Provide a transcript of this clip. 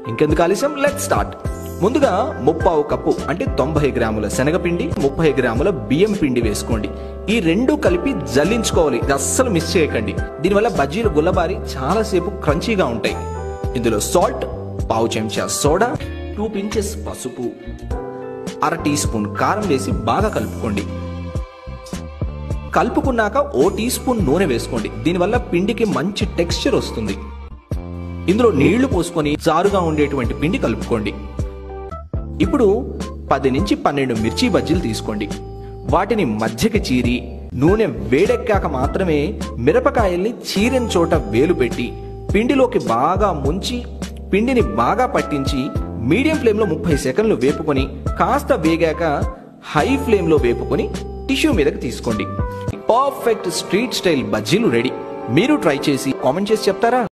ఇంకెందుకు ఆలస్యం let start ముందుగా ముప్పావు కప్పు అంటే తొంభై గ్రాముల శనగపిండి ముప్పై గ్రాముల బియ్యం పిండి వేసుకోండి ఈ రెండు కలిపి జల్లించుకోవాలి ఇది అస్సలు మిస్ చేయకండి దీనివల్ల బజ్జీలు గుల్లబారి చాలాసేపు క్రంచీగా ఉంటాయి ఇందులో సాల్ట్ పావు చెంచా సోడా టూ పించెస్ పసుపు అర టీ స్పూన్ కారం వేసి బాగా కలుపుకోండి కలుపుకున్నాక ఓ టీ స్పూన్ నూనె వేసుకోండి దీనివల్ల పిండికి మంచి టెక్స్చర్ వస్తుంది ఇందులో నీళ్లు పోసుకొని జారుగా ఉండేటువంటి పిండి కలుపుకోండి ఇప్పుడు పది నుంచి పన్నెండు మిర్చి బజ్జీలు తీసుకోండి వాటిని మధ్యకి చీరి నూనె వేడెక్కాక మాత్రమే మిరపకాయల్ని చీరిన చోట వేలు పెట్టి పిండిలోకి బాగా ముంచి పిండిని బాగా పట్టించి మీడియం ఫ్లేమ్లో ముప్పై సెకండ్లు వేపుకొని కాస్త వేగాక హై ఫ్లేమ్లో వేపుకొని టిష్యూ మీదకి తీసుకోండి పర్ఫెక్ట్ స్ట్రీట్ స్టైల్ బజ్జీలు రెడీ మీరు ట్రై చేసి కామెంట్ చేసి చెప్తారా